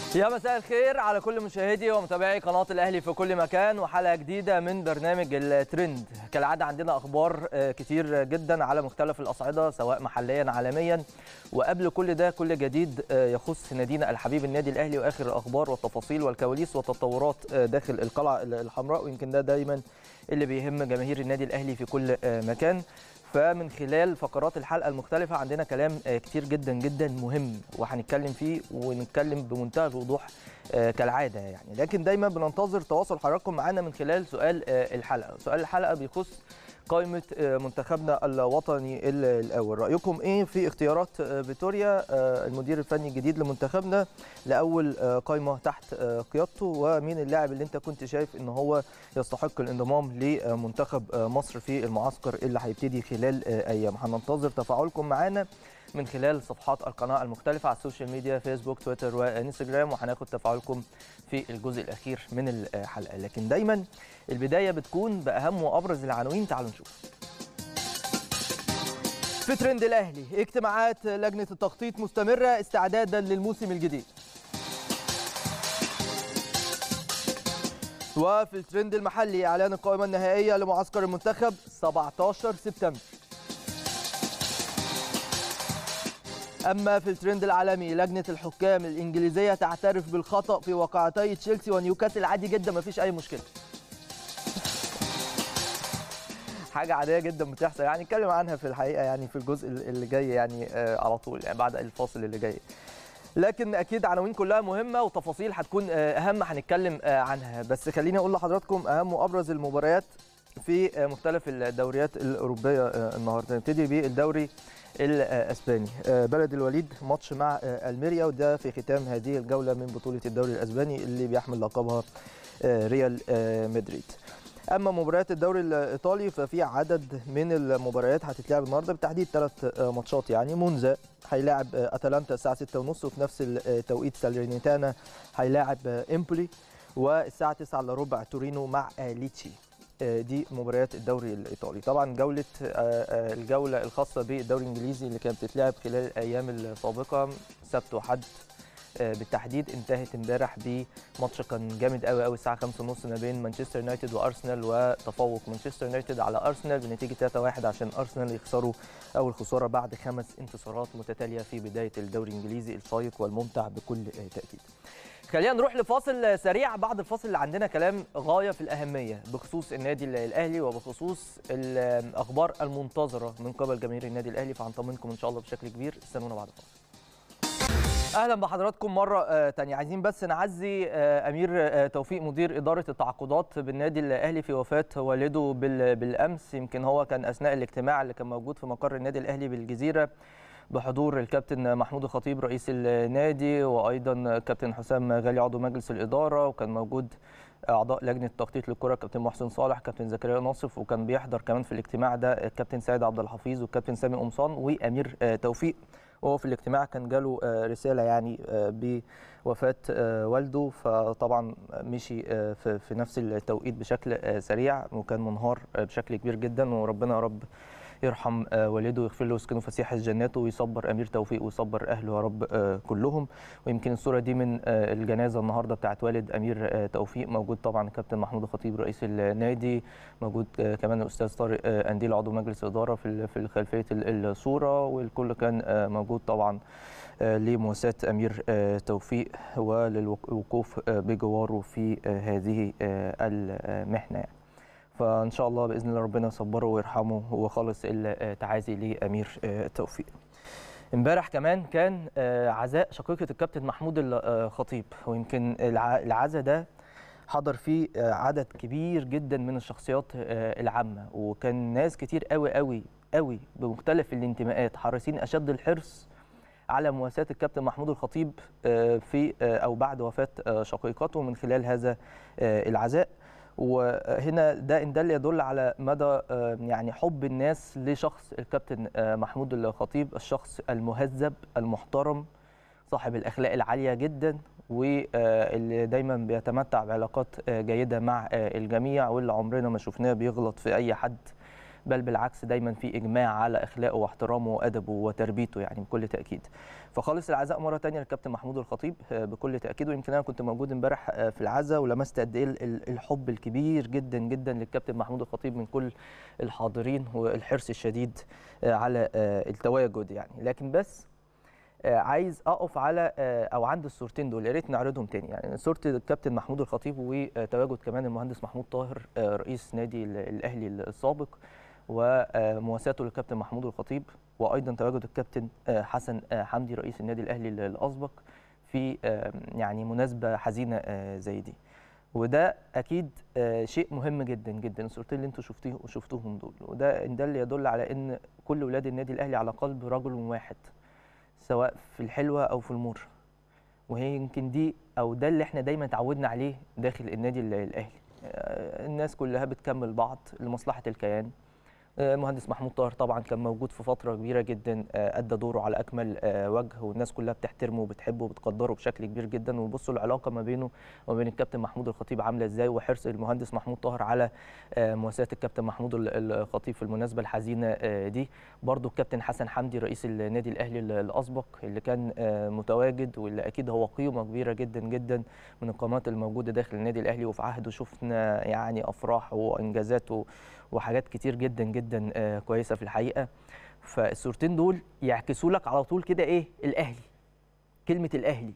يا مساء الخير على كل مشاهدي ومتابعي قناة الأهلي في كل مكان وحلقة جديدة من برنامج الترند كالعادة عندنا أخبار كتير جدا على مختلف الأصعدة سواء محليا عالميا وقبل كل ده كل جديد يخص نادينا الحبيب النادي الأهلي وآخر الأخبار والتفاصيل والكواليس والتطورات داخل القلعة الحمراء ويمكن ده دايما اللي بيهم جماهير النادي الأهلي في كل مكان فمن خلال فقرات الحلقه المختلفه عندنا كلام كتير جدا جدا مهم وهنتكلم فيه ونتكلم بمنتهى الوضوح كالعاده يعني لكن دايما بننتظر تواصل حضراتكم معانا من خلال سؤال الحلقه سؤال الحلقه بيخص قائمة منتخبنا الوطني الأول رأيكم إيه في اختيارات فيتوريا المدير الفني الجديد لمنتخبنا لأول قائمة تحت قيادته ومين اللاعب اللي أنت كنت شايف إن هو يستحق الانضمام لمنتخب مصر في المعسكر اللي هيبتدي خلال أيام هننتظر تفاعلكم معانا من خلال صفحات القناة المختلفة على السوشيال ميديا فيسبوك تويتر وانستجرام وهناخد تفاعلكم في الجزء الأخير من الحلقة لكن دايما البداية بتكون بأهم وأبرز العناوين تعالوا نشوف في ترند الأهلي اجتماعات لجنة التخطيط مستمرة استعدادا للموسم الجديد وفي الترند المحلي إعلان القائمة النهائية لمعسكر المنتخب 17 سبتمبر أما في الترند العالمي لجنة الحكام الإنجليزية تعترف بالخطأ في وقعتي تشيلسي ونيوكاسل عادي جدا مفيش أي مشكلة حاجة عادية جدا بتحصل يعني نتكلم عنها في الحقيقة يعني في الجزء اللي جاي يعني آه على طول يعني بعد الفاصل اللي جاي لكن اكيد عناوين كلها مهمه وتفاصيل هتكون اهم هنتكلم عنها بس خليني اقول لحضراتكم اهم وابرز المباريات في مختلف الدوريات الاوروبيه النهارده نبتدي بالدوري الاسباني بلد الوليد ماتش مع الميريا وده في ختام هذه الجوله من بطوله الدوري الاسباني اللي بيحمل لقبها ريال مدريد اما مباريات الدوري الايطالي ففي عدد من المباريات هتتلعب النهارده بالتحديد ثلاث ماتشات يعني مونزا هيلاعب اتلانتا الساعه 6:30 وفي نفس التوقيت سالرينيتانا هيلاعب امبولي والساعه 9 الا ربع تورينو مع ليتشي دي مباريات الدوري الايطالي طبعا جوله الجوله الخاصه بالدوري الانجليزي اللي كانت بتتلعب خلال الايام السابقه سبت وحد بالتحديد انتهت امبارح بماتش كان جامد قوي قوي الساعه 5:30 ما بين مانشستر يونايتد وارسنال وتفوق مانشستر يونايتد على ارسنال بنتيجه 3-1 عشان ارسنال يخسروا اول خساره بعد خمس انتصارات متتاليه في بدايه الدوري الانجليزي الشيق والممتع بكل تاكيد. خلينا نروح لفاصل سريع بعد الفاصل اللي عندنا كلام غايه في الاهميه بخصوص النادي الاهلي وبخصوص الاخبار المنتظره من قبل جماهير النادي الاهلي فهنطمنكم ان شاء الله بشكل كبير استنونا بعد الفاصل اهلا بحضراتكم مره تانية عايزين بس نعزي امير توفيق مدير اداره التعاقدات بالنادي الاهلي في وفاه والده بالامس يمكن هو كان اثناء الاجتماع اللي كان موجود في مقر النادي الاهلي بالجزيره بحضور الكابتن محمود الخطيب رئيس النادي وايضا الكابتن حسام غالي عضو مجلس الاداره وكان موجود اعضاء لجنه التخطيط للكره كابتن محسن صالح كابتن زكريا ناصف وكان بيحضر كمان في الاجتماع ده الكابتن سيد عبد الحفيظ والكابتن سامي قمصان وامير توفيق وهو في الاجتماع كان جاله رساله يعني بوفاه والده فطبعا مشي في نفس التوقيت بشكل سريع وكان منهار بشكل كبير جدا وربنا يا رب يرحم والده ويغفر له ويسكنه فسيح جناته ويصبر امير توفيق ويصبر اهله يا رب كلهم ويمكن الصوره دي من الجنازه النهارده بتاعت والد امير توفيق موجود طبعا الكابتن محمود الخطيب رئيس النادي موجود كمان الاستاذ طارق انديل عضو مجلس الاداره في في خلفيه الصوره والكل كان موجود طبعا لمواساة أمير توفيق وللوقوف بجواره في هذه المحنة يعني. فان شاء الله باذن الله ربنا يصبره ويرحمه هو خالص التعازي لامير توفيق امبارح كمان كان عزاء شقيقه الكابتن محمود الخطيب ويمكن العزاء ده حضر فيه عدد كبير جدا من الشخصيات العامه وكان ناس كتير قوي قوي قوي بمختلف الانتماءات حريصين اشد الحرص على مواساة الكابتن محمود الخطيب في او بعد وفاه شقيقته من خلال هذا العزاء وهنا ده ان دل يدل على مدى يعني حب الناس لشخص الكابتن محمود الخطيب الشخص المهذب المحترم صاحب الاخلاق العاليه جدا واللي دايما بيتمتع بعلاقات جيده مع الجميع واللي عمرنا ما شفناه بيغلط في اي حد بل بالعكس دايما في اجماع على اخلاقه واحترامه وادبه وتربيته يعني بكل تاكيد فخالص العزاء مره تانية للكابتن محمود الخطيب آه، بكل تاكيد ويمكن انا كنت موجود امبارح آه، في العزاء ولمست قد ايه ال- ال- الحب الكبير جدا جدا للكابتن محمود الخطيب من كل الحاضرين والحرص الشديد آه، على آه، التواجد يعني لكن بس آه، عايز اقف على آه، او عند الصورتين دول يا ريت نعرضهم تاني يعني صوره الكابتن محمود الخطيب وتواجد كمان المهندس محمود طاهر آه، رئيس نادي ال- الاهلي السابق ومواساته للكابتن محمود الخطيب وايضا تواجد الكابتن آه، حسن آه، حمدي رئيس النادي الاهلي الاسبق في آه، يعني مناسبه حزينه آه، زي دي وده اكيد آه، شيء مهم جدا جدا الصورتين اللي انتم شفتيه شفتوهم دول وده إن ده اللي يدل على ان كل ولاد النادي الاهلي على قلب رجل واحد سواء في الحلوه او في المر وهي يمكن دي او ده اللي احنا دايما اتعودنا عليه داخل النادي ال- الاهلي آه، الناس كلها بتكمل بعض لمصلحه الكيان آه، مهندس محمود طاهر طبعا كان موجود في فتره كبيره جدا آه، ادى دوره على اكمل آه، وجه والناس كلها بتحترمه وبتحبه وبتقدره بشكل كبير جدا وبصوا العلاقه ما بينه وما بين الكابتن محمود الخطيب عامله ازاي وحرص المهندس محمود طاهر على آه، مواساه الكابتن محمود ال- الخطيب في المناسبه الحزينه آه، دي برضو الكابتن حسن حمدي رئيس النادي الاهلي ال- الاسبق اللي كان آه، متواجد واللي اكيد هو قيمه كبيره جدا جدا من القامات الموجوده داخل النادي الاهلي وفي عهده شفنا يعني افراح وانجازات و- وحاجات كتير جدا جدا آه، كويسه في الحقيقه فالصورتين دول يعكسوا لك على طول كده ايه الاهلي كلمه الاهلي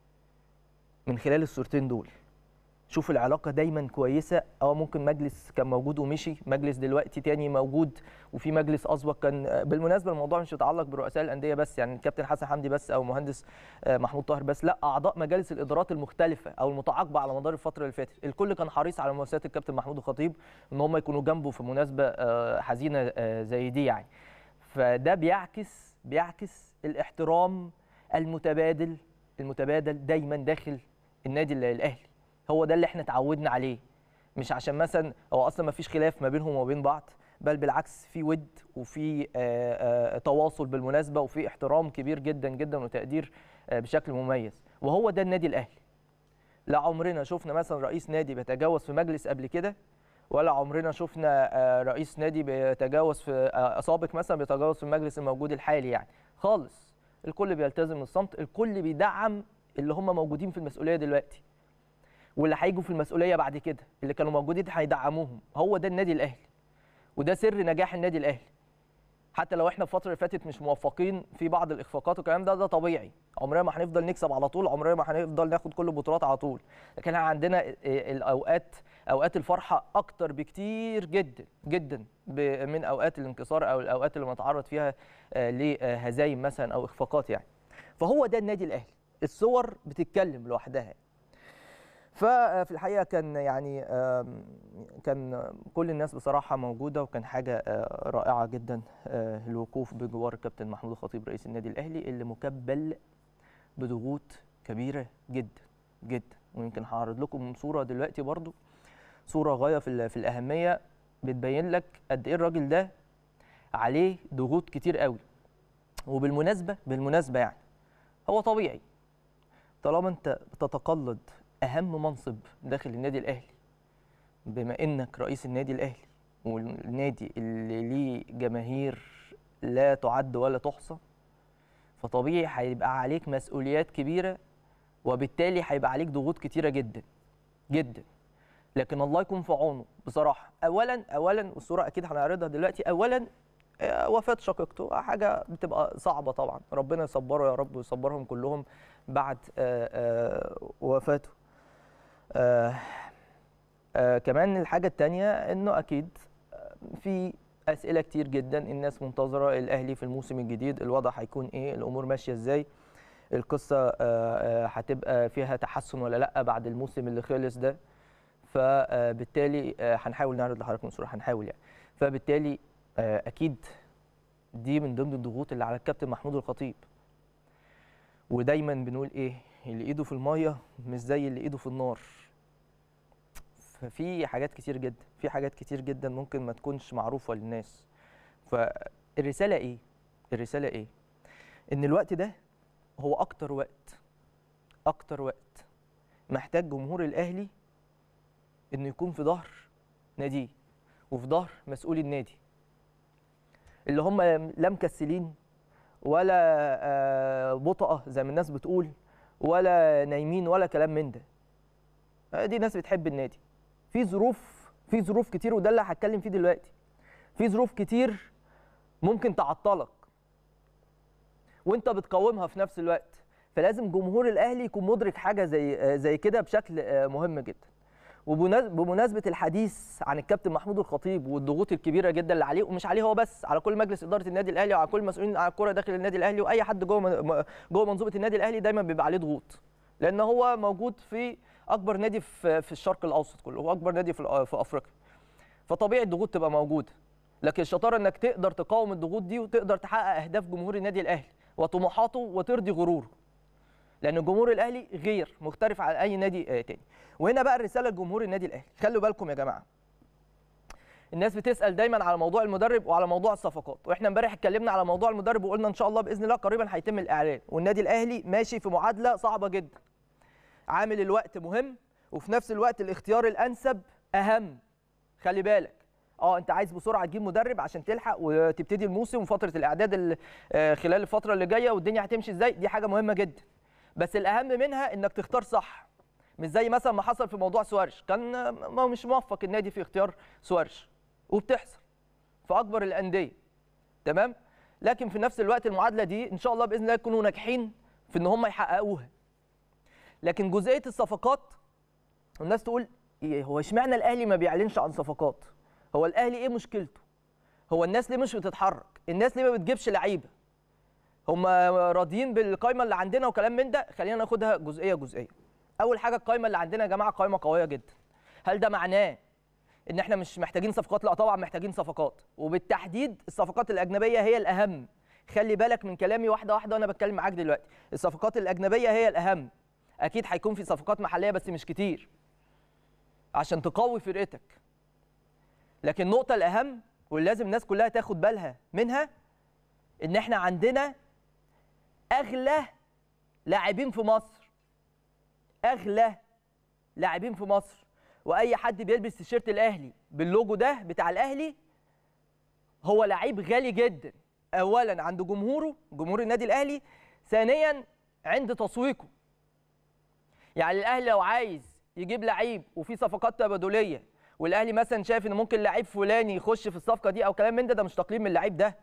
من خلال الصورتين دول شوف العلاقه دايما كويسه اه ممكن مجلس كان موجود ومشي مجلس دلوقتي تاني موجود وفي مجلس اسبق كان بالمناسبه الموضوع مش يتعلق برؤساء الانديه بس يعني الكابتن حسن حمدي بس او مهندس آه، محمود طاهر بس لا اعضاء مجالس الادارات المختلفه او المتعاقبه على مدار الفتره اللي فاتت الكل كان حريص على مواساه الكابتن محمود الخطيب ان هم يكونوا جنبه في مناسبه آه، حزينه آه، زي دي يعني فده بيعكس بيعكس الاحترام المتبادل المتبادل دايما داخل النادي ال- الاهلي هو ده اللي احنا اتعودنا عليه مش عشان مثلا هو اصلا ما فيش خلاف ما بينهم وما بين بعض بل بالعكس في ود وفي آه، آه، تواصل بالمناسبه وفي احترام كبير جدا جدا وتقدير آه، بشكل مميز وهو ده النادي الاهلي لا عمرنا شفنا مثلا رئيس نادي بيتجاوز في مجلس قبل كده ولا عمرنا شفنا آه، رئيس نادي بيتجاوز في آه، سابق مثلا بيتجاوز في المجلس الموجود الحالي يعني خالص الكل بيلتزم الصمت الكل بيدعم اللي هم موجودين في المسؤوليه دلوقتي واللي هيجوا في المسؤوليه بعد كده اللي كانوا موجودين هيدعموهم هو ده النادي الاهلي وده سر نجاح النادي الاهلي حتى لو احنا الفتره اللي فاتت مش موفقين في بعض الاخفاقات والكلام ده ده طبيعي عمرنا ما هنفضل نكسب على طول عمرنا ما هنفضل ناخد كل البطولات على طول لكن احنا عندنا ال- الاوقات اوقات الفرحه اكتر بكتير جدا جدا ب- من اوقات الانكسار او الاوقات اللي بنتعرض فيها آه، لهزايم مثلا او اخفاقات يعني فهو ده النادي الاهلي الصور بتتكلم لوحدها ففي الحقيقه كان يعني آم، كان كل الناس بصراحه موجوده وكان حاجه آه، رائعه جدا آه، الوقوف بجوار الكابتن محمود الخطيب رئيس النادي الاهلي اللي مكبل بضغوط كبيره جدا جدا ويمكن هعرض لكم صوره دلوقتي برضو صوره غايه في ال- في الاهميه بتبين لك قد ايه الراجل ده عليه ضغوط كتير قوي وبالمناسبه بالمناسبه يعني هو طبيعي طالما انت بتتقلد اهم منصب داخل النادي الاهلي بما انك رئيس النادي الاهلي والنادي اللي ليه جماهير لا تعد ولا تحصى فطبيعي هيبقى عليك مسؤوليات كبيره وبالتالي هيبقى عليك ضغوط كتيره جدا جدا لكن الله يكون في عونه بصراحه اولا اولا والصوره اكيد هنعرضها دلوقتي اولا آه، وفاه شقيقته حاجه بتبقى صعبه طبعا ربنا يصبره يا رب ويصبرهم كلهم بعد آه، آه، وفاته آه، آه، كمان الحاجه الثانيه انه اكيد آه، في اسئله كتير جدا الناس منتظره الاهلي في الموسم الجديد الوضع هيكون ايه الامور ماشيه ازاي القصه آه، آه، هتبقى فيها تحسن ولا لا بعد الموسم اللي خلص ده فبالتالي آه، هنحاول نعرض لحضراتكم الصوره هنحاول يعني فبالتالي آه، اكيد دي من ضمن الضغوط اللي على الكابتن محمود الخطيب ودايما بنقول ايه اللي ايده في الميه مش زي اللي ايده في النار ففي حاجات كتير جدا في حاجات كتير جدا ممكن ما تكونش معروفه للناس فالرساله ايه الرساله ايه ان الوقت ده هو اكتر وقت اكتر وقت محتاج جمهور الاهلي انه يكون في ظهر ناديه وفي ظهر مسؤول النادي اللي هم لا مكسلين ولا آه، بطأة زي ما الناس بتقول ولا نايمين ولا كلام من ده آه، دي ناس بتحب النادي في ظروف في ظروف كتير وده اللي هتكلم فيه دلوقتي في ظروف كتير ممكن تعطلك وانت بتقاومها في نفس الوقت فلازم جمهور الاهلي يكون مدرك حاجه زي آه، زي كده بشكل آه، مهم جدا وبمناس- بمناسبه الحديث عن الكابتن محمود الخطيب والضغوط الكبيره جدا اللي عليه ومش عليه هو بس على كل مجلس اداره النادي الاهلي وعلى كل المسؤولين على الكوره داخل النادي الاهلي واي حد جوه من- جوه منظومه النادي الاهلي دايما بيبقى عليه ضغوط لان هو موجود في اكبر نادي في في الشرق الاوسط كله واكبر نادي في الأ- في افريقيا فطبيعي الضغوط تبقى موجوده لكن الشطاره انك تقدر تقاوم الضغوط دي وتقدر تحقق اهداف جمهور النادي الاهلي وطموحاته وترضي غروره لان الجمهور الاهلي غير مختلف عن اي نادي آه، تاني وهنا بقى الرساله لجمهور النادي الاهلي خلوا بالكم يا جماعه الناس بتسال دايما على موضوع المدرب وعلى موضوع الصفقات واحنا امبارح اتكلمنا على موضوع المدرب وقلنا ان شاء الله باذن الله قريبا هيتم الاعلان والنادي الاهلي ماشي في معادله صعبه جدا عامل الوقت مهم وفي نفس الوقت الاختيار الانسب اهم خلي بالك اه انت عايز بسرعه تجيب مدرب عشان تلحق وتبتدي الموسم وفتره الاعداد ال- آه، خلال الفتره اللي جايه والدنيا هتمشي ازاي دي حاجه مهمه جدا بس الاهم منها انك تختار صح مش زي مثلا ما حصل في موضوع سوارش كان آه، ما مش موفق النادي في اختيار سوارش وبتحصل في اكبر الانديه تمام لكن في نفس الوقت المعادله دي ان شاء الله باذن الله يكونوا ناجحين في ان هم يحققوها لكن جزئيه الصفقات الناس تقول إيه هو اشمعنى الاهلي ما بيعلنش عن صفقات هو الاهلي ايه مشكلته هو الناس ليه مش بتتحرك الناس ليه ما بتجيبش لعيبه هم راضيين بالقائمه اللي عندنا وكلام من ده خلينا ناخدها جزئيه جزئيه اول حاجه القائمه اللي عندنا يا جماعه قائمه قويه جدا هل ده معناه ان احنا مش محتاجين صفقات لا طبعا محتاجين صفقات وبالتحديد الصفقات الاجنبيه هي الاهم خلي بالك من كلامي واحده واحده وانا بتكلم معاك دلوقتي الصفقات الاجنبيه هي الاهم اكيد هيكون في صفقات محليه بس مش كتير عشان تقوي فرقتك لكن النقطه الاهم واللي لازم الناس كلها تاخد بالها منها ان احنا عندنا اغلى لاعبين في مصر اغلى لاعبين في مصر واي حد بيلبس تيشيرت الاهلي باللوجو ده بتاع الاهلي هو لعيب غالي جدا اولا عند جمهوره جمهور النادي الاهلي ثانيا عند تسويقه يعني الاهلي لو عايز يجيب لعيب وفي صفقات تبادليه والاهلي مثلا شايف ان ممكن لعيب فلاني يخش في الصفقه دي او كلام من ده ده مش تقليل من اللعيب ده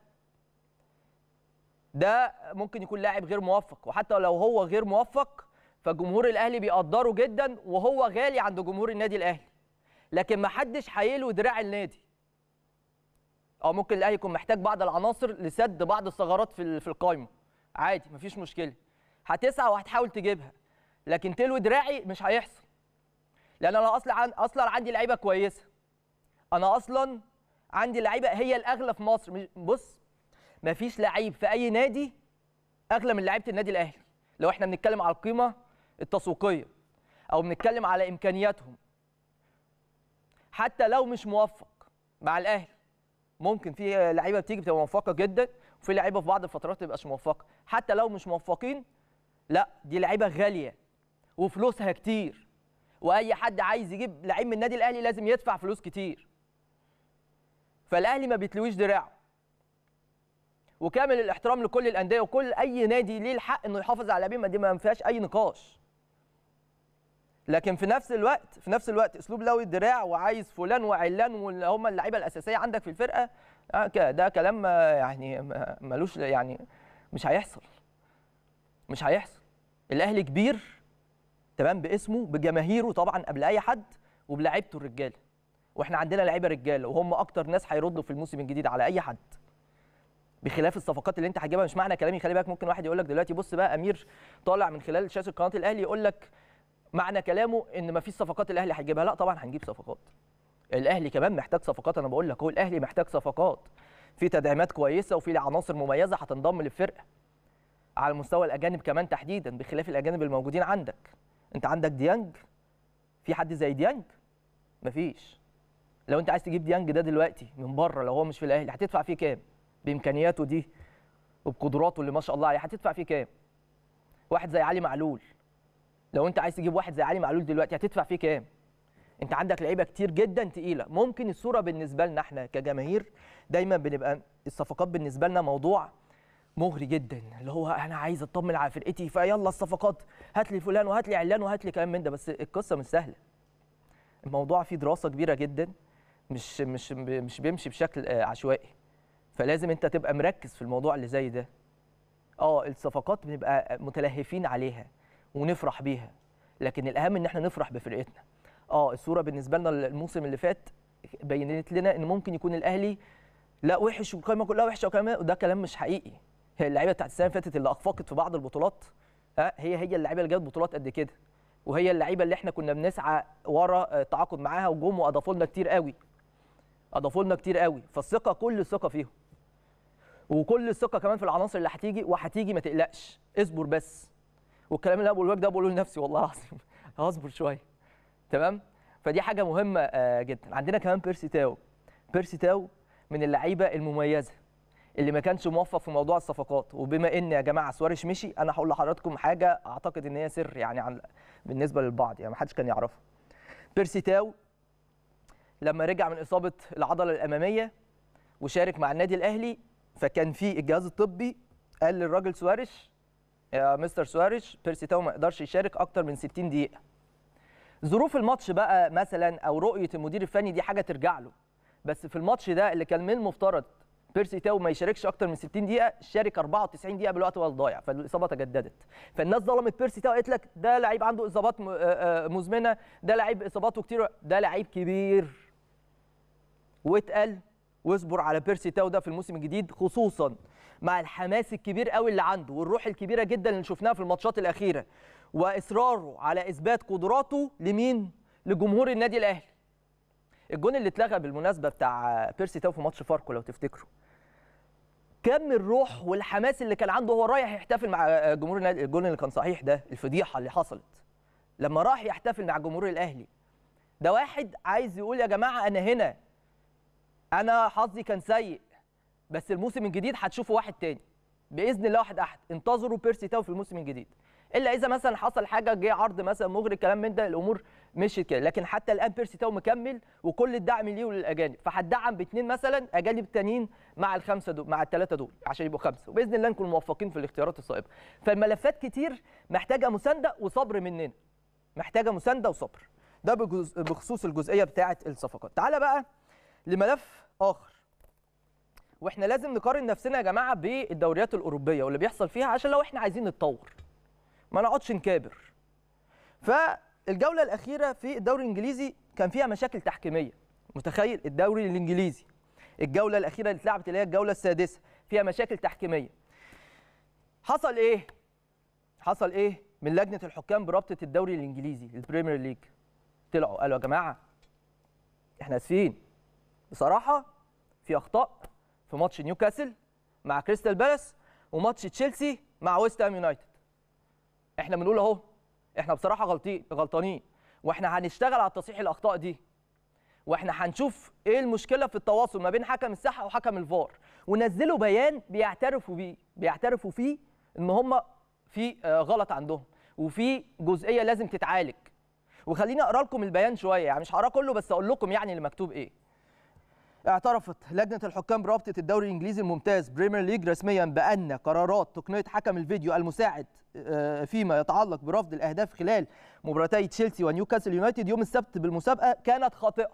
ده ممكن يكون لاعب غير موفق وحتى لو هو غير موفق فجمهور الاهلي بيقدره جدا وهو غالي عند جمهور النادي الاهلي لكن ما حدش هيلوي دراع النادي او ممكن الاهلي يكون محتاج بعض العناصر لسد بعض الثغرات في ال- في القايمه عادي مفيش مشكله هتسعى وهتحاول تجيبها لكن تلوي دراعي مش هيحصل لان انا اصلا عن اصلا عندي لعيبه كويسه انا اصلا عندي لعيبه هي الاغلى في مصر مش- بص مفيش لعيب في اي نادي اغلى من لعيبه النادي الاهلي لو احنا بنتكلم على القيمه التسويقيه او بنتكلم على امكانياتهم حتى لو مش موفق مع الاهلي ممكن في لعيبه بتيجي بتبقى موفقه جدا وفي لعيبه في بعض الفترات ما تبقاش موفقه حتى لو مش موفقين لا دي لعيبه غاليه وفلوسها كتير واي حد عايز يجيب لعيب من النادي الاهلي لازم يدفع فلوس كتير فالاهلي ما بيتلويش دراعه وكامل الاحترام لكل الانديه وكل اي نادي ليه الحق انه يحافظ على لاعبين ما دي ما فيهاش اي نقاش لكن في نفس الوقت في نفس الوقت اسلوب لوي الدراع وعايز فلان وعلان واللي هم اللعيبه الاساسيه عندك في الفرقه آه ك- ده كلام آه، يعني ما- ملوش يعني مش هيحصل مش هيحصل الاهلي كبير تمام باسمه بجماهيره طبعا قبل اي حد وبلاعيبته الرجاله واحنا عندنا لعيبه رجاله وهم اكتر ناس هيردوا في الموسم الجديد على اي حد بخلاف الصفقات اللي انت هتجيبها مش معنى كلامي خلي بالك ممكن واحد يقول لك دلوقتي بص بقى امير طالع من خلال شاشه قناه الاهلي يقول لك معنى كلامه ان ما فيش صفقات الاهلي هيجيبها لا طبعا هنجيب صفقات الاهلي كمان محتاج صفقات انا بقول لك هو الاهلي محتاج صفقات في تدعيمات كويسه وفي عناصر مميزه هتنضم للفرقه على مستوى الاجانب كمان تحديدا بخلاف الاجانب الموجودين عندك انت عندك ديانج في حد زي ديانج مفيش لو انت عايز تجيب ديانج ده دلوقتي من بره لو هو مش في الاهلي هتدفع فيه كام بامكانياته دي وبقدراته اللي ما شاء الله عليه هتدفع فيه كام واحد زي علي معلول لو انت عايز تجيب واحد زي علي معلول دلوقتي هتدفع فيه كام انت عندك لعيبه كتير جدا تقيله ممكن الصوره بالنسبه لنا احنا كجماهير دايما بنبقى الصفقات بالنسبه لنا موضوع مغري جدا اللي هو انا عايز اطمن على فرقتي فيلا الصفقات هات لي فلان وهات لي علان وهات لي كلام من ده بس القصه مش سهله الموضوع فيه دراسه كبيره جدا مش مش مش بيمشي بشكل آه، عشوائي فلازم انت تبقى مركز في الموضوع اللي زي ده اه الصفقات بنبقى متلهفين عليها ونفرح بيها لكن الاهم ان احنا نفرح بفرقتنا اه الصوره بالنسبه لنا الموسم اللي فات بينت لنا ان ممكن يكون الاهلي لا وحش والقائمه كلها وحشه وكلام وده كلام مش حقيقي هي اللعيبه بتاعت السنه اللي فاتت اللي اخفقت في بعض البطولات ها هي هي اللعيبه اللي جابت بطولات قد كده وهي اللعيبه اللي احنا كنا بنسعى ورا آه، التعاقد معاها وجم واضافوا لنا كتير قوي اضافوا لنا كتير قوي فالثقه كل الثقه فيهم وكل الثقه كمان في العناصر اللي هتيجي وهتيجي ما تقلقش اصبر بس والكلام اللي انا بقوله لك ده بقوله لنفسي والله العظيم هصبر شويه تمام فدي حاجه مهمه آه، جدا عندنا كمان بيرسي تاو بيرسي تاو من اللعيبه المميزه اللي ما كانش موفق في موضوع الصفقات وبما ان يا جماعه سواريش مشي انا هقول لحضراتكم حاجه اعتقد ان هي سر يعني عن بالنسبه للبعض يعني ما حدش كان يعرفها بيرسي تاو لما رجع من اصابه العضله الاماميه وشارك مع النادي الاهلي فكان في الجهاز الطبي قال للراجل سواريش يا مستر سواريش بيرسي تاو ما يقدرش يشارك اكتر من 60 دقيقه ظروف الماتش بقى مثلا او رؤيه المدير الفني دي حاجه ترجع له بس في الماتش ده اللي كان من المفترض بيرسي تاو ما يشاركش اكتر من 60 دقيقه شارك 94 دقيقه بالوقت وهو ضايع فالاصابه تجددت فالناس ظلمت بيرسي تاو قالت لك ده لعيب عنده اصابات م- آه، آه، مزمنه ده لعيب اصاباته كتير ده لعيب كبير واتقل واصبر على بيرسي تاو ده في الموسم الجديد خصوصا مع الحماس الكبير قوي اللي عنده والروح الكبيره جدا اللي شفناها في الماتشات الاخيره واصراره على اثبات قدراته لمين لجمهور النادي الاهلي الجون اللي اتلغى بالمناسبه بتاع بيرسي تاو في ماتش فاركو لو تفتكروا كم الروح والحماس اللي كان عنده وهو رايح يحتفل مع جمهور النادي الجون اللي كان صحيح ده الفضيحه اللي حصلت لما راح يحتفل مع جمهور الاهلي ده واحد عايز يقول يا جماعه انا هنا انا حظي كان سيء بس الموسم الجديد هتشوفوا واحد تاني باذن الله واحد احد انتظروا بيرسي تاو في الموسم الجديد الا اذا مثلا حصل حاجه جه عرض مثلا مغري كلام من ده الامور مشيت كده لكن حتى الان بيرسي تاو مكمل وكل الدعم ليه وللاجانب فهتدعم باثنين مثلا اجانب تانيين مع الخمسه دول مع الثلاثه دول عشان يبقوا خمسه وباذن الله نكون موفقين في الاختيارات الصائبه فالملفات كتير محتاجه مسانده وصبر مننا محتاجه مسانده وصبر ده بجز- بخصوص الجزئيه بتاعه الصفقات تعالى بقى لملف اخر واحنا لازم نقارن نفسنا يا جماعه بالدوريات الاوروبيه واللي بيحصل فيها عشان لو احنا عايزين نتطور ما نقعدش نكابر فالجوله الاخيره في الدوري الانجليزي كان فيها مشاكل تحكيميه متخيل الدوري الانجليزي الجوله الاخيره اللي اتلعبت اللي هي الجوله السادسه فيها مشاكل تحكيميه حصل ايه حصل ايه من لجنه الحكام برابطه الدوري الانجليزي البريمير ليج طلعوا قالوا يا جماعه احنا اسفين بصراحه في اخطاء في ماتش نيوكاسل مع كريستال بالاس وماتش تشيلسي مع ويست هام يونايتد احنا بنقول اهو احنا بصراحه غلطين غلطانين واحنا هنشتغل على تصحيح الاخطاء دي واحنا هنشوف ايه المشكله في التواصل ما بين حكم الساحه وحكم الفار ونزلوا بيان بيعترفوا بيه بيعترفوا فيه ان هم في آه، غلط عندهم وفي جزئيه لازم تتعالج وخليني اقرا لكم البيان شويه يعني مش هقراه كله بس اقول لكم يعني اللي مكتوب ايه اعترفت لجنة الحكام برابطة الدوري الإنجليزي الممتاز بريمير ليج رسميا بأن قرارات تقنية حكم الفيديو المساعد آه، فيما يتعلق برفض الأهداف خلال مباراتي تشيلسي ونيوكاسل يونايتد يوم السبت بالمسابقة كانت خاطئة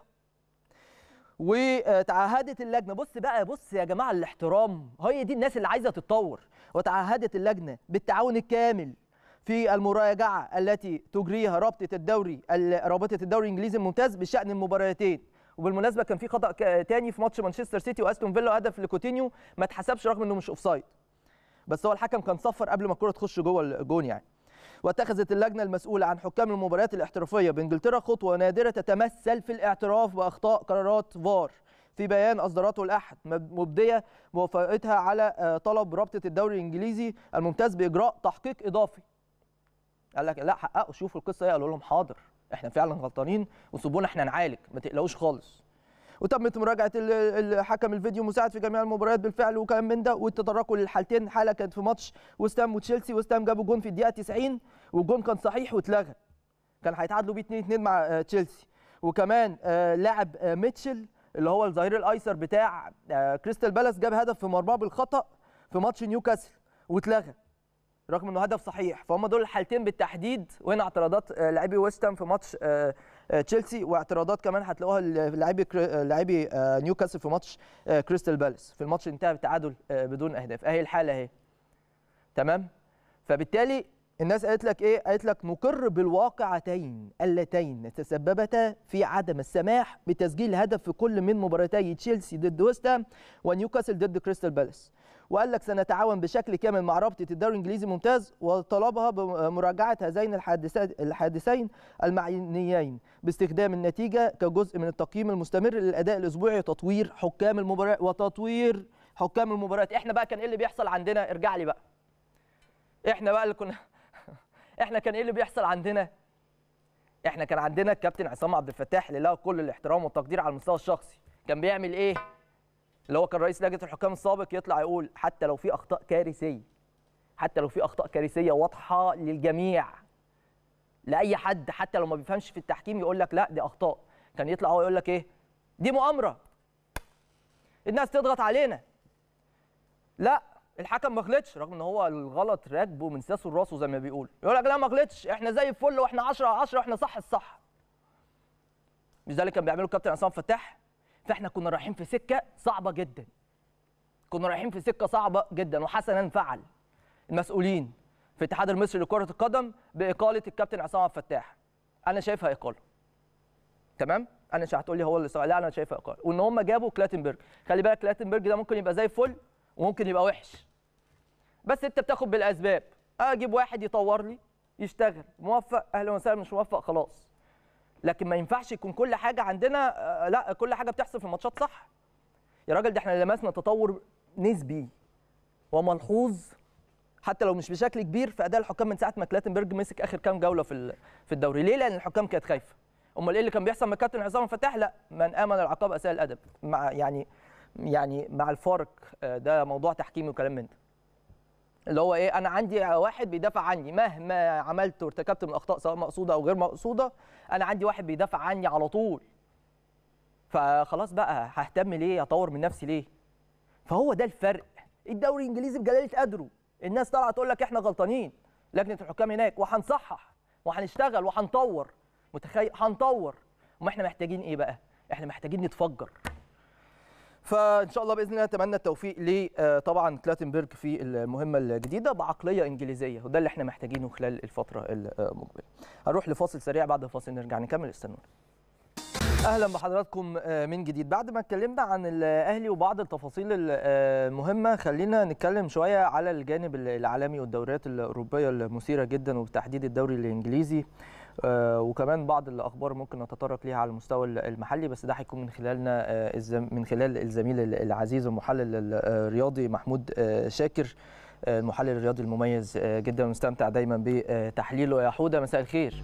وتعهدت اللجنه بص بقى بص يا جماعه الاحترام هي دي الناس اللي عايزه تتطور وتعهدت اللجنه بالتعاون الكامل في المراجعه التي تجريها رابطه الدوري ال- رابطه الدوري الانجليزي الممتاز بشان المباراتين وبالمناسبه كان في خطا ك- تاني في ماتش مانشستر سيتي واستون فيلا هدف لكوتينيو ما اتحسبش رغم انه مش اوفسايد بس هو الحكم كان صفر قبل ما الكره تخش جوه الجون يعني واتخذت اللجنه المسؤوله عن حكام المباريات الاحترافيه بانجلترا خطوه نادره تتمثل في الاعتراف باخطاء قرارات فار في بيان اصدرته الاحد مب- مبديه موافقتها على آه، طلب رابطه الدوري الانجليزي الممتاز باجراء تحقيق اضافي قال لك لا حققوا شوفوا القصه ايه قالوا لهم حاضر احنا فعلا غلطانين وسيبونا احنا نعالج ما تقلقوش خالص وتمت مراجعه ال- الحكم الفيديو مساعد في جميع المباريات بالفعل وكلام من ده وتطرقوا للحالتين حاله كانت في ماتش وستام وتشيلسي وستام جابوا جون في الدقيقه 90 والجون كان صحيح واتلغى كان هيتعادلوا بيه 2 2 مع آه، تشيلسي وكمان آه، لاعب آه، ميتشل اللي هو الظهير الايسر بتاع آه، كريستال بالاس جاب هدف في مرماه بالخطا في ماتش نيوكاسل واتلغى رغم انه هدف صحيح فهم دول الحالتين بالتحديد وهنا اعتراضات آه، لاعبي ويست هام في ماتش آه، آه، تشيلسي واعتراضات كمان هتلاقوها لاعبي كري- آه، لاعبي آه، نيوكاسل في ماتش آه، كريستال بالاس في الماتش انتهى بالتعادل آه، بدون اهداف اهي الحاله اهي تمام فبالتالي الناس قالت لك ايه قالت لك نقر بالواقعتين اللتين تسببتا في عدم السماح بتسجيل هدف في كل من مباراتي تشيلسي ضد ويست هام ونيوكاسل ضد كريستال بالاس وقال لك سنتعاون بشكل كامل مع رابطه الدوري الانجليزي ممتاز وطلبها بمراجعه هذين الحادثات الحادثين المعنيين باستخدام النتيجه كجزء من التقييم المستمر للاداء الاسبوعي وتطوير حكام المباريات وتطوير حكام المباريات احنا بقى كان ايه اللي بيحصل عندنا ارجع لي بقى احنا بقى اللي كنا احنا كان ايه اللي بيحصل عندنا احنا كان عندنا الكابتن عصام عبد الفتاح اللي له كل الاحترام والتقدير على المستوى الشخصي كان بيعمل ايه اللي هو كان رئيس لجنه الحكام السابق يطلع يقول حتى لو في اخطاء كارثيه حتى لو في اخطاء كارثيه واضحه للجميع لاي حد حتى لو ما بيفهمش في التحكيم يقول لك لا دي اخطاء كان يطلع هو يقول لك ايه دي مؤامره الناس تضغط علينا لا الحكم ما غلطش رغم ان هو الغلط راكبه من ساسه لراسه زي ما بيقول يقول لك لا ما غلطش احنا زي الفل واحنا 10 على 10 واحنا صح الصح مش ده اللي كان بيعمله الكابتن عصام فتاح فاحنا كنا رايحين في سكه صعبه جدا كنا رايحين في سكه صعبه جدا وحسنا فعل المسؤولين في الاتحاد المصري لكره القدم باقاله الكابتن عصام عبد الفتاح انا شايفها اقاله تمام انا مش هتقول لي هو اللي سوى لا انا شايفها اقاله وان هم جابوا كلاتنبرج خلي بالك كلاتنبرج ده ممكن يبقى زي الفل وممكن يبقى وحش بس انت بتاخد بالاسباب اجيب واحد يطور لي يشتغل موفق اهلا وسهلا مش موفق خلاص لكن ما ينفعش يكون كل حاجه عندنا آه، لا كل حاجه بتحصل في الماتشات صح يا راجل ده احنا لمسنا تطور نسبي وملحوظ حتى لو مش بشكل كبير في اداء الحكام من ساعه ما كلاتنبرج مسك اخر كام جوله في ال- في الدوري ليه لان الحكام كانت خايفه امال ايه اللي كان بيحصل مع كابتن عصام فتاح لا من امن العقاب اساء الادب مع يعني يعني مع الفارق آه، ده موضوع تحكيمي وكلام من ده اللي هو ايه انا عندي واحد بيدافع عني مهما عملت وارتكبت من اخطاء سواء مقصوده او غير مقصوده انا عندي واحد بيدافع عني على طول فخلاص بقى ههتم ليه اطور من نفسي ليه فهو ده الفرق الدوري الانجليزي بجلاله قدره الناس طالعه تقول لك احنا غلطانين لجنه الحكام هناك وهنصحح وهنشتغل وهنطور متخيل هنطور ما احنا محتاجين ايه بقى احنا محتاجين نتفجر فان شاء الله باذن الله اتمنى التوفيق ل آه، طبعا كلاتنبرج في المهمه الجديده بعقليه انجليزيه وده اللي احنا محتاجينه خلال الفتره المقبله. هنروح لفاصل سريع بعد الفاصل نرجع نكمل استنونا. اهلا بحضراتكم آه، من جديد بعد ما اتكلمنا عن الاهلي وبعض التفاصيل المهمه خلينا نتكلم شويه على الجانب العالمي والدوريات الاوروبيه المثيره جدا وبتحديد الدوري الانجليزي آه، وكمان بعض الاخبار ممكن نتطرق ليها على المستوى المحلي بس ده هيكون من خلالنا آه، الزم- من خلال الزميل العزيز والمحلل الرياضي محمود آه، شاكر آه، المحلل الرياضي المميز آه، جدا ومستمتع دايما بتحليله يا حوده مساء الخير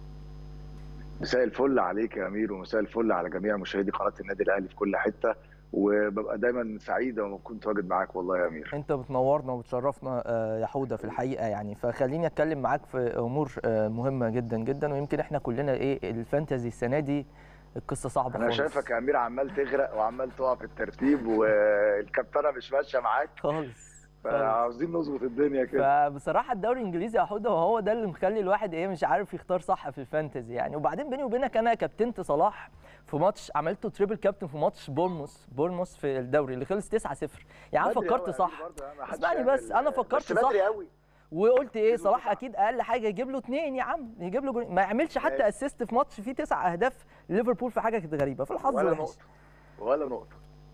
مساء الفل عليك يا امير ومساء الفل على جميع مشاهدي قناه النادي الاهلي في كل حته وببقى دايما سعيد لما كنت واجد معاك والله يا امير انت بتنورنا وبتشرفنا آه، يا حوده في الحقيقه يعني فخليني اتكلم معاك في امور آه، مهمه جدا جدا ويمكن احنا كلنا ايه الفانتزي السنه دي القصه صعبه انا خالص شايفك يا امير عمال تغرق وعمال تقع في الترتيب والكابتنه مش ماشيه معاك خالص فعاوزين نظبط الدنيا كده فبصراحه الدوري الانجليزي يا حوده هو ده اللي مخلي الواحد ايه مش عارف يختار صح في الفانتزي يعني وبعدين بيني وبينك انا كابتنت صلاح في ماتش عملته تريبل كابتن في ماتش بورموس بورموس في الدوري اللي خلص 9-0 يعني انا بدري فكرت أوي يا صح أمير برضه، ما حدش اسمعني يعمل- بس، أنا فكرت بس بدري صح. قوي وقلت ايه كسبوا صلاح تسعة. اكيد اقل حاجه يجيب له اثنين يا عم يجيب له جولين ما يعملش حتى ماشي. اسيست في ماتش فيه تسع اهداف ليفربول في حاجه كانت غريبه في الحظ ولا وحش نقطه ولا نقطه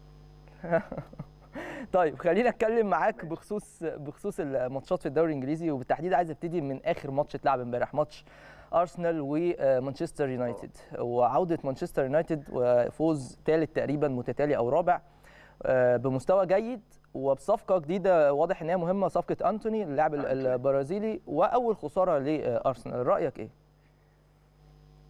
طيب خلينا اتكلم معاك بخصوص بخصوص الماتشات في الدوري الانجليزي وبالتحديد عايز ابتدي من اخر ماتش اتلعب امبارح ماتش ارسنال ومانشستر يونايتد وعوده مانشستر يونايتد وفوز ثالث تقريبا متتالي او رابع آه، بمستوى جيد وبصفقه جديده واضح ان هي مهمه صفقه انتوني اللاعب ال- أنتوني. البرازيلي واول خساره لارسنال رايك ايه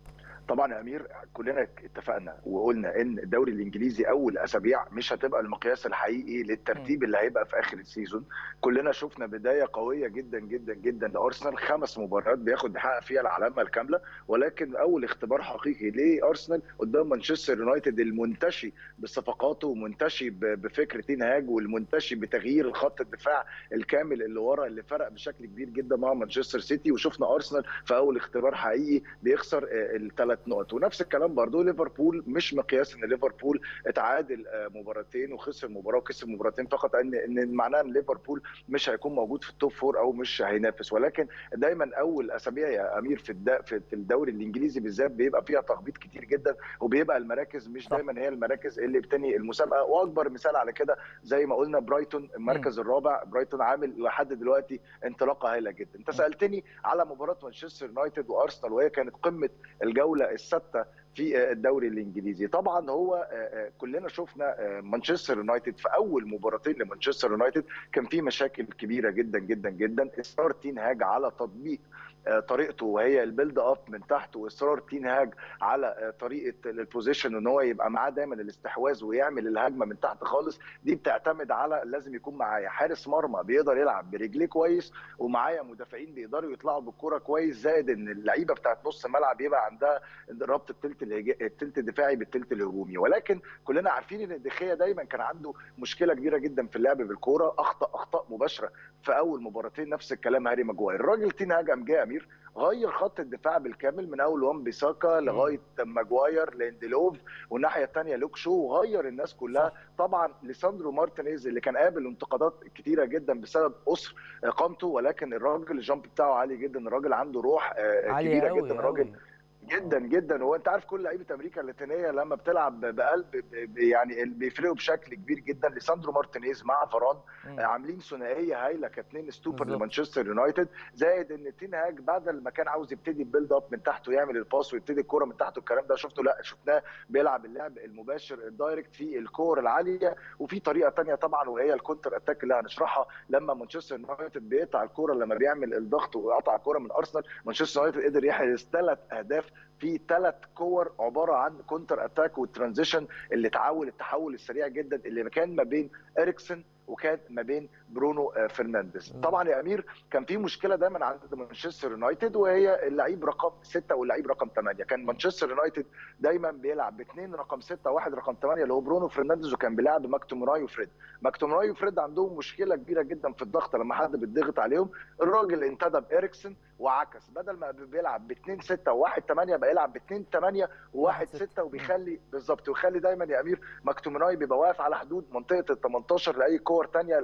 طبعا يا امير كلنا اتفقنا وقلنا ان الدوري الانجليزي اول اسابيع مش هتبقى المقياس الحقيقي للترتيب اللي هيبقى في اخر السيزون كلنا شفنا بدايه قويه جدا جدا جدا لارسنال خمس مباريات بياخد بيحقق فيها العلامه الكامله ولكن اول اختبار حقيقي لارسنال قدام مانشستر يونايتد المنتشي بصفقاته ومنتشي بفكر تين هاج والمنتشي بتغيير خط الدفاع الكامل اللي ورا اللي فرق بشكل كبير جدا مع مانشستر سيتي وشفنا ارسنال في اول اختبار حقيقي بيخسر الثلاث نقط ونفس الكلام برضو ليفربول مش مقياس ان ليفربول اتعادل مباراتين وخسر مباراه وكسب مباراتين فقط ان ان معناه ان ليفربول مش هيكون موجود في التوب فور او مش هينافس ولكن دايما اول اسابيع يا امير في في الدوري الانجليزي بالذات بيبقى فيها تخبيط كتير جدا وبيبقى المراكز مش دايما هي المراكز اللي بتنهي المسابقه واكبر مثال على كده زي ما قلنا برايتون المركز الرابع برايتون عامل لحد دلوقتي انطلاقه هائله جدا انت سالتني على مباراه مانشستر يونايتد وارسنال وهي كانت قمه الجوله السادسه في الدوري الانجليزي طبعا هو كلنا شفنا مانشستر يونايتد في اول مباراتين لمانشستر يونايتد كان في مشاكل كبيره جدا جدا جدا اصرار تين هاج على تطبيق طريقته وهي البيلد اب من تحت واصرار تين هاج على طريقه البوزيشن ان هو يبقى معاه دايما الاستحواذ ويعمل الهجمه من تحت خالص دي بتعتمد على لازم يكون معايا حارس مرمى بيقدر يلعب برجليه كويس ومعايا مدافعين بيقدروا يطلعوا بالكوره كويس زائد ان اللعيبه بتاعت نص الملعب يبقى عندها ربط الثلث الثلث الدفاعي بالثلث الهجومي ولكن كلنا عارفين ان الدخيه دايما كان عنده مشكله كبيره جدا في اللعب بالكوره اخطا اخطاء مباشره في اول مباراتين نفس الكلام هاري ماجواير الراجل تين هاج قام جه امير غير خط الدفاع بالكامل من اول وان بيساكا لغايه ماجواير لاندلوف والناحيه الثانيه لوك شو وغير الناس كلها صح. طبعا ليساندرو مارتينيز اللي كان قابل انتقادات كتيره جدا بسبب قصر قامته ولكن الراجل الجامب بتاعه عالي جدا الراجل عنده روح كبيره أوي جدا الراجل أوي. جدا جدا هو انت عارف كل لعيبه امريكا اللاتينيه لما بتلعب بقلب يعني بيفرقوا بشكل كبير جدا ليساندرو مارتينيز مع فران عاملين ثنائيه هايله كاثنين ستوبر لمانشستر يونايتد زائد ان تين هاج بدل ما كان عاوز يبتدي البيلد اب من تحت ويعمل الباس ويبتدي الكوره من تحت والكلام ده شفته لا شفناه بيلعب اللعب المباشر الدايركت في الكور العاليه وفي طريقه ثانيه طبعا وهي الكونتر اتاك اللي هنشرحها لما مانشستر يونايتد بيقطع الكوره لما بيعمل الضغط وقطع الكوره من ارسنال مانشستر يونايتد قدر يحرز ثلاث اهداف في ثلاث كور عباره عن كونتر اتاك والترانزيشن اللي تعول التحول السريع جدا اللي كان ما بين اريكسن وكان ما بين برونو فرنانديز طبعا يا امير كان في مشكله دايما عند مانشستر يونايتد وهي اللعيب رقم ستة واللعيب رقم 8 كان مانشستر يونايتد دايما بيلعب باثنين رقم 6 وواحد رقم 8 اللي هو برونو فرنانديز وكان بيلعب ماكتومراي وفريد ماكتومراي وفريد عندهم مشكله كبيره جدا في الضغط لما حد بيتضغط عليهم الراجل انتدب اريكسن وعكس بدل ما بيلعب ب 2 6 و1 8 بقى يلعب ب 2 8 و1 6 وبيخلي بالظبط ويخلي دايما يا امير ماكتومراي بيبقى واقف على حدود منطقه ال 18 لاي كور ثانيه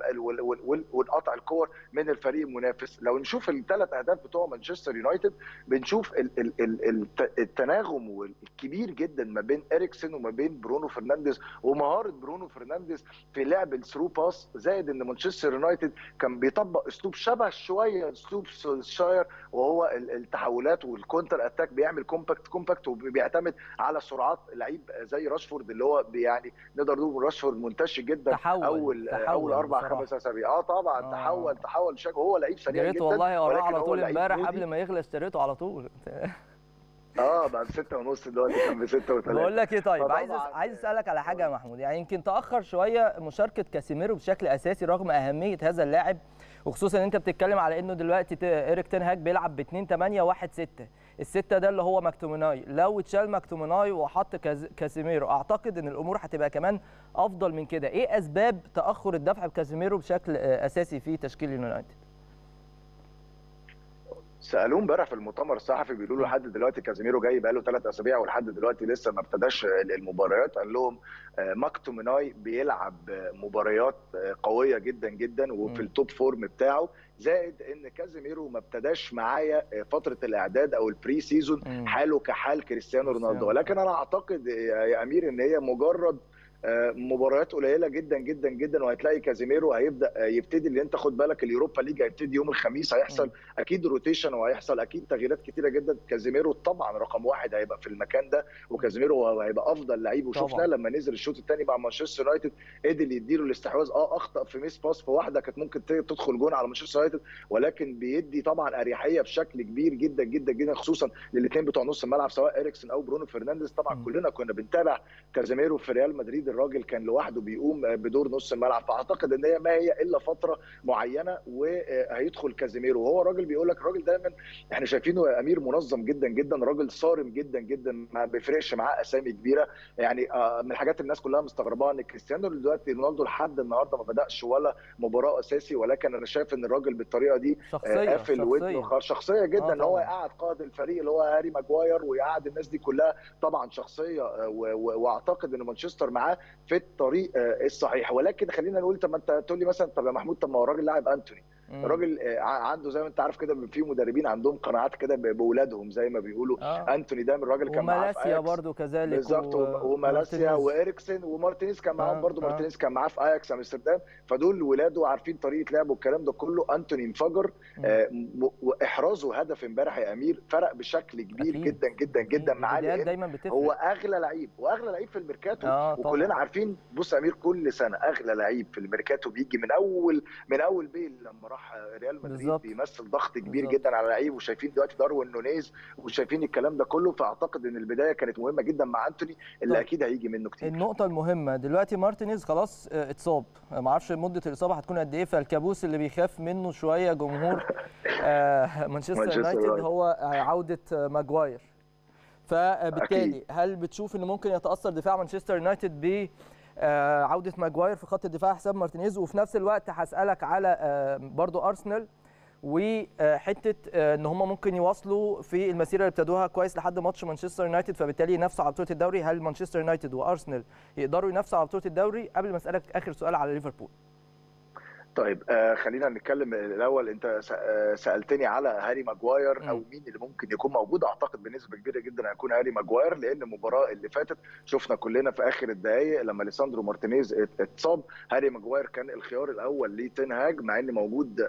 وقطع الكور من الفريق المنافس لو نشوف الثلاث اهداف بتوع مانشستر يونايتد بنشوف التناغم الكبير جدا ما بين اريكسن وما بين برونو فرنانديز ومهاره برونو فرنانديز في لعب الثرو باس زائد ان مانشستر يونايتد كان بيطبق اسلوب شبه شويه اسلوب سولشاير وهو التحولات والكونتر اتاك بيعمل كومباكت كومباكت وبيعتمد على سرعات لعيب زي راشفورد اللي هو يعني نقدر نقول راشفورد منتشر جدا تحول اول تحول اول اربع خمس اسابيع اه طبعا آه. تحول تحول بشكل هو لعيب سريع جدا والله وراه على طول امبارح قبل ما يخلص اشتريته على طول اه بعد ستة ونص دلوقتي كان ب 6 و3 بقول لك ايه طيب عايز عايز اسالك على حاجه يا محمود يعني يمكن تاخر شويه مشاركه كاسيميرو بشكل اساسي رغم اهميه هذا اللاعب وخصوصا ان انت بتتكلم على انه دلوقتي ايريك تين هاج بيلعب ب 2 8 1 6 الستة ده اللي هو ماكتوميناي لو اتشال ماكتوميناي وحط كاسيميرو اعتقد ان الامور هتبقى كمان افضل من كده ايه اسباب تاخر الدفع بكاسيميرو بشكل اساسي في تشكيل اليونايتد سالوه امبارح في المؤتمر الصحفي بيقولوا له لحد دلوقتي كازيميرو جاي بقاله ثلاث اسابيع ولحد دلوقتي لسه ما ابتداش المباريات قال لهم ماكتوميناي بيلعب مباريات قويه جدا جدا وفي التوب فورم بتاعه زائد ان كازيميرو ما ابتداش معايا فتره الاعداد او البري سيزون حاله كحال كريستيانو رونالدو ولكن انا اعتقد يا امير ان هي مجرد مباريات قليله جدا جدا جدا وهتلاقي كازيميرو هيبدا يبتدي اللي انت خد بالك اليوروبا ليج هيبتدي يوم الخميس هيحصل م. اكيد روتيشن وهيحصل اكيد تغييرات كتيره جدا كازيميرو طبعا رقم واحد هيبقى في المكان ده وكازيميرو هيبقى افضل لعيب وشفناه لما نزل الشوط الثاني مع مانشستر يونايتد قدر يديله الاستحواذ اه اخطا في ميس باس في واحده كانت ممكن تدخل جون على مانشستر يونايتد ولكن بيدي طبعا اريحيه بشكل كبير جدا جدا جدا خصوصا للاثنين بتوع نص الملعب سواء اريكسن او برونو فرنانديز طبعا م. كلنا كنا بنتابع كازيميرو في ريال مدريد الراجل كان لوحده بيقوم بدور نص الملعب فاعتقد ان هي ما هي الا فتره معينه وهيدخل كازيميرو وهو راجل بيقول لك الراجل دايما احنا شايفينه امير منظم جدا جدا راجل صارم جدا جدا ما بيفرقش معاه اسامي كبيره يعني من الحاجات الناس كلها مستغرباها ان كريستيانو دلوقتي رونالدو لحد النهارده ما بداش ولا مباراه اساسي ولكن انا شايف ان الراجل بالطريقه دي شخصيه قافل ودنه شخصيه جدا ان هو يقعد قائد الفريق اللي هو هاري ماجواير ويقعد الناس دي كلها طبعا شخصيه واعتقد ان مانشستر معاه في الطريق الصحيح ولكن خلينا نقول طب ما انت تقول لي مثلا طب يا محمود طب ما هو الراجل لاعب انتوني الراجل عنده زي ما انت عارف كده في مدربين عندهم قناعات كده باولادهم زي ما بيقولوا آه. انتوني ده الراجل كان معاه ومالاسيا برضه كذلك بالظبط و... ومالاسيا واريكسن ومارتينيز كان معاهم آه. برضه آه. مارتينيز كان معاه في اياكس امستردام فدول ولاده عارفين طريقه لعبه والكلام ده كله انتوني انفجر آه واحرازه هدف امبارح يا امير فرق بشكل كبير أكيد. جدا جدا جدا معاه دايما بتفرق هو اغلى لعيب واغلى لعيب في الميركاتو آه وكلنا عارفين بص يا امير كل سنه اغلى لعيب في الميركاتو بيجي من اول من اول بيل لما راح ريال مدريد بالزبط. بيمثل ضغط كبير بالزبط. جدا على لعيب وشايفين دلوقتي داروين نونيز وشايفين الكلام ده كله فاعتقد ان البدايه كانت مهمه جدا مع انتوني اللي طيب. اكيد هيجي منه كتير النقطه المهمه دلوقتي مارتينيز خلاص اتصاب ما اعرفش مده الاصابه هتكون قد ايه فالكابوس اللي بيخاف منه شويه جمهور مانشستر يونايتد هو عوده ماجواير فبالتالي أكيد. هل بتشوف ان ممكن يتاثر دفاع مانشستر يونايتد ب عوده ماجواير في خط الدفاع حساب مارتينيز وفي نفس الوقت هسالك على برضو ارسنال وحته ان هم ممكن يواصلوا في المسيره اللي ابتدوها كويس لحد ماتش مانشستر يونايتد فبالتالي ينافسوا على بطوله الدوري هل مانشستر يونايتد وارسنال يقدروا ينافسوا على بطوله الدوري قبل ما اسالك اخر سؤال على ليفربول طيب آه خلينا نتكلم الاول انت سالتني على هاري ماجواير او مين اللي ممكن يكون موجود اعتقد بنسبه كبيره جدا هيكون هاري ماجواير لان المباراه اللي فاتت شفنا كلنا في اخر الدقائق لما ليساندرو مارتينيز اتصاب هاري ماجواير كان الخيار الاول لتين هاج مع ان موجود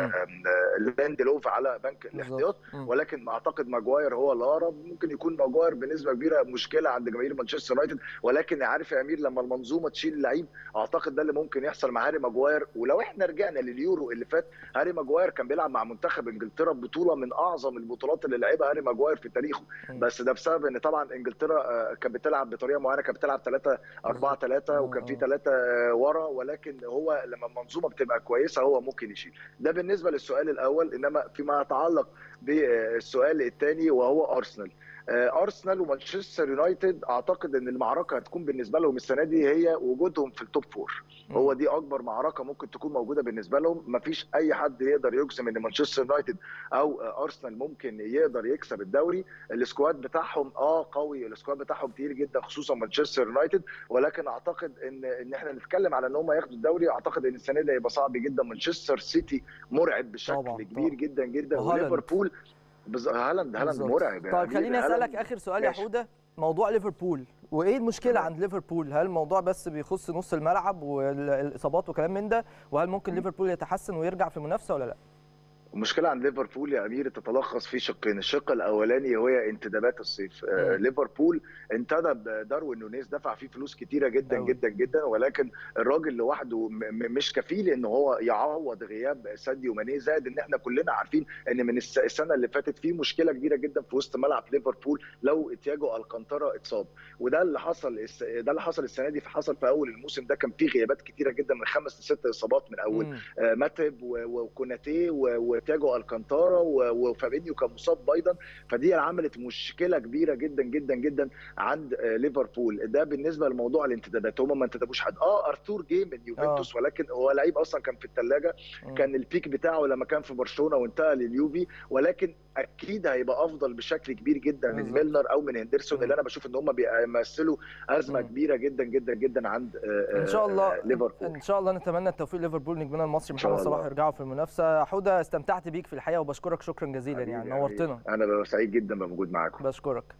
لاندلوف على بنك الاحتياط ولكن اعتقد ماجواير هو الاقرب ممكن يكون ماجواير بنسبه كبيره مشكله عند جماهير مانشستر يونايتد ولكن عارف يا امير لما المنظومه تشيل اللعيب اعتقد ده اللي ممكن يحصل مع هاري ماجواير ولو احنا رجعنا لليورو اللي فات هاري ماجواير كان بيلعب مع منتخب انجلترا بطوله من اعظم البطولات اللي لعبها هاري ماجواير في تاريخه بس ده بسبب ان طبعا انجلترا كانت بتلعب بطريقه معينه كانت بتلعب 3 4 3 وكان في 3 ورا ولكن هو لما المنظومه بتبقى كويسه هو ممكن يشيل ده بالنسبه للسؤال الاول انما فيما يتعلق بالسؤال الثاني وهو ارسنال ارسنال ومانشستر يونايتد اعتقد ان المعركه هتكون بالنسبه لهم السنه دي هي وجودهم في التوب فور هو دي اكبر معركه ممكن تكون موجوده بالنسبه لهم مفيش اي حد يقدر يجزم ان مانشستر يونايتد او ارسنال ممكن يقدر يكسب الدوري السكواد بتاعهم اه قوي السكواد بتاعهم تقيل جدا خصوصا مانشستر يونايتد ولكن اعتقد ان ان احنا نتكلم على ان هم ياخدوا الدوري اعتقد ان السنه دي هيبقى صعب جدا مانشستر سيتي مرعب بشكل طبعا كبير طبعا. جدا جدا وليفربول هالاند هالاند مرعب طيب خليني اسالك اخر سؤال يا حوده موضوع ليفربول وايه المشكله عند ليفربول هل الموضوع بس بيخص نص الملعب والاصابات وكلام من ده وهل ممكن ليفربول يتحسن ويرجع في المنافسه ولا لا المشكله عند ليفربول يا امير تتلخص في شقين، الشق الاولاني وهي انتدابات الصيف، آه ليفربول انتدب داروين نونيز دفع فيه فلوس كتيره جدا أوه. جدا جدا ولكن الراجل لوحده مش كفيل ان هو يعوض غياب ساديو ماني زائد ان احنا كلنا عارفين ان من السنه اللي فاتت في مشكله كبيره جدا في وسط ملعب ليفربول لو تياجو الكانتارا اتصاب وده اللي حصل ده اللي حصل السنه دي حصل في اول الموسم ده كان في غيابات كتيره جدا من خمس لست اصابات من اول آه ماتب وكوناتي و تياجو الكانتارا وفابينيو كان مصاب ايضا فدي عملت مشكله كبيره جدا جدا جدا عند ليفربول ده بالنسبه لموضوع الانتدابات هم ما انتدبوش حد اه ارثور جه من يوفنتوس ولكن هو لعيب اصلا كان في الثلاجه كان البيك بتاعه لما كان في برشلونه وانتقل لليوفي ولكن اكيد هيبقى افضل بشكل كبير جدا من ميلنر او من هندرسون اللي انا بشوف ان هم بيمثلوا ازمه كبيره جدا جدا جدا عند ان شاء الله ليفربول ان شاء الله نتمنى التوفيق ليفربول نجمنا المصري محمد صلاح يرجعوا في المنافسه حوده استمتعت بيك في الحقيقه وبشكرك شكرا جزيلا يعني نورتنا انا ببقى سعيد جدا بوجود معاكم بشكرك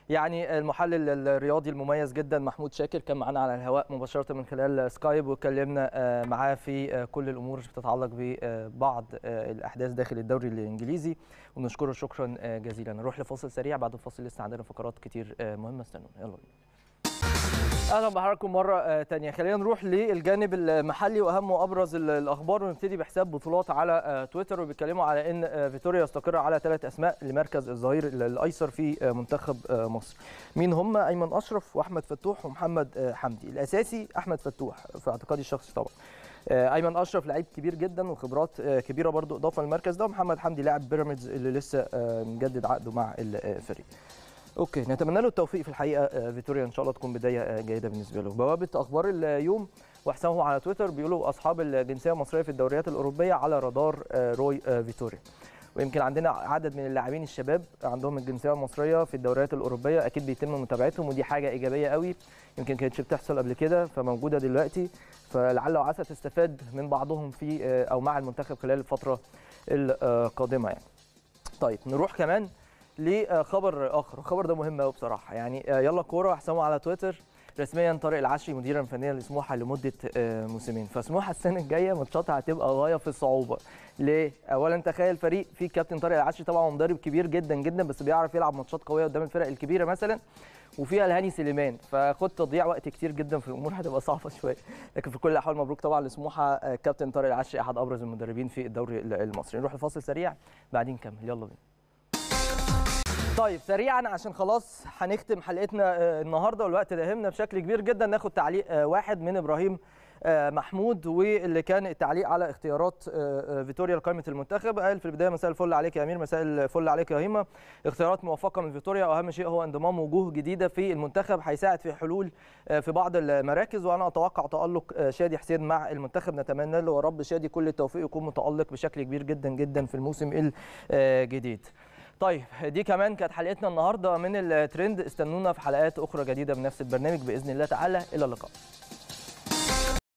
يعني المحلل الرياضي المميز جدا محمود شاكر كان معانا على الهواء مباشره من خلال سكايب واتكلمنا معاه في كل الامور اللي بتتعلق ببعض الاحداث داخل الدوري الانجليزي ونشكره شكرا جزيلا نروح لفاصل سريع بعد الفاصل لسه عندنا فقرات كتير مهمه استنونا يلا بينا اهلا بحضراتكم مره تانية خلينا نروح للجانب المحلي واهم وابرز الاخبار ونبتدي بحساب بطولات على تويتر وبيتكلموا على ان فيتوريا يستقر على ثلاث اسماء لمركز الظهير الايسر في منتخب مصر مين هم ايمن اشرف واحمد فتوح ومحمد حمدي الاساسي احمد فتوح في اعتقادي الشخصي طبعا ايمن اشرف لعيب كبير جدا وخبرات كبيره برضو اضافه للمركز ده ومحمد حمدي لاعب بيراميدز اللي لسه مجدد عقده مع الفريق اوكي نتمنى له التوفيق في الحقيقه فيتوريا ان شاء الله تكون بدايه جيده بالنسبه له بوابه اخبار اليوم وحسابه على تويتر بيقولوا اصحاب الجنسيه المصريه في الدوريات الاوروبيه على رادار روي فيتوريا ويمكن عندنا عدد من اللاعبين الشباب عندهم الجنسيه المصريه في الدوريات الاوروبيه اكيد بيتم متابعتهم ودي حاجه ايجابيه قوي يمكن كانتش بتحصل قبل كده فموجوده دلوقتي فلعل وعسى تستفاد من بعضهم في او مع المنتخب خلال الفتره القادمه يعني طيب نروح كمان لخبر اخر الخبر ده مهم قوي بصراحه يعني يلا كوره حسابه على تويتر رسميا طارق العشري مديرا فنيا لسموحه لمده موسمين فسموحه السنه الجايه ماتشاتها هتبقى غايه في الصعوبه ليه اولا تخيل فريق فيه كابتن طارق العشري طبعا مدرب كبير جدا جدا بس بيعرف يلعب ماتشات قويه قدام الفرق الكبيره مثلا وفيها الهاني سليمان فخد تضييع وقت كتير جدا في الامور هتبقى صعبه شويه لكن في كل الاحوال مبروك طبعا لسموحه كابتن طارق العشري احد ابرز المدربين في الدوري المصري نروح لفاصل سريع بعدين نكمل يلا بينا طيب سريعا عشان خلاص هنختم حلقتنا النهارده والوقت داهمنا بشكل كبير جدا ناخد تعليق واحد من ابراهيم محمود واللي كان التعليق على اختيارات فيتوريا لقائمه المنتخب قال في البدايه مساء الفل عليك يا امير مساء الفل عليك يا هيما اختيارات موفقه من فيتوريا واهم شيء هو انضمام وجوه جديده في المنتخب هيساعد في حلول في بعض المراكز وانا اتوقع تالق شادي حسين مع المنتخب نتمنى له يا رب شادي كل التوفيق يكون متالق بشكل كبير جدا جدا في الموسم الجديد طيب دي كمان كانت حلقتنا النهارده من الترند استنونا في حلقات اخرى جديده من نفس البرنامج باذن الله تعالى الى اللقاء